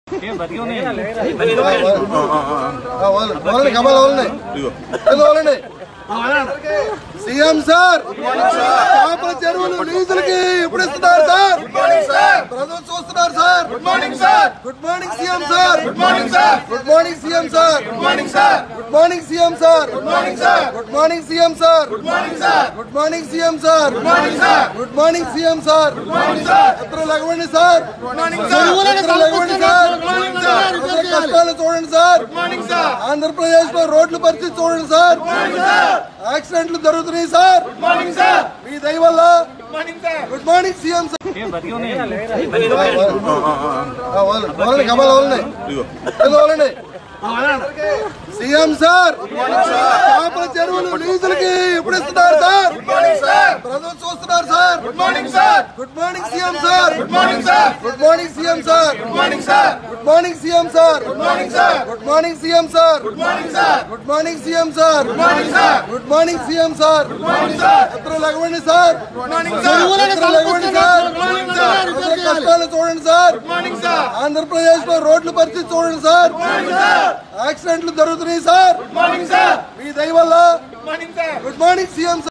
వాళ్ళని కమల వాళ్ళని ఏదో వాళ్ళని సీఎం సార్ చేపల చెరువులు లీజులకి ఎప్పుడు ఇస్తున్నారు సార్ ప్రజలు చూస్తున్నారు sir good morning sir good morning CM sir good morning sir good morning CM sir good morning sir good morning CM sir good morning sir good morning CM sir good morning sir good morning CM sir good morning sir good morning CM sir good morning sir ఎత్ర లగవండి sir good morning sir ఎత్ర లగవండి sir good morning sir ప్రజల కష్టాలు చూడండి sir good morning sir Andhra Pradesh లో రోడ్ల పరిస్థితి చూడండి sir యాక్సిడెంట్లు జరుగుతున్నాయి సార్ గుడ్ మార్నింగ్ సార్ మీ దయ వల్ల గుడ్ మార్నింగ్ సీఎం సార్ వాళ్ళని కమల వాళ్ళని ఏదో వాళ్ళని సీఎం సార్ చేపల చెరువులు లీజులకి ఎప్పుడు ఇస్తున్నారు సార్ ప్రజలు చూస్తున్నారు sir good morning sir good morning CM sir good morning sir good morning CM sir good morning sir good morning CM sir good morning sir good morning CM sir good morning sir good morning CM sir good morning sir good morning CM sir good morning sir ఎత్ర లగవండి sir good morning sir ఎత్ర లగవండి sir good morning sir ప్రజల కష్టాలు చూడండి sir good morning sir Andhra Pradesh లో రోడ్ల పరిస్థితి చూడండి sir యాక్సిడెంట్లు జరుగుతున్నాయి సార్ గుడ్ మార్నింగ్ సార్ మీ దయ వల్ల గుడ్ మార్నింగ్ సీఎం సార్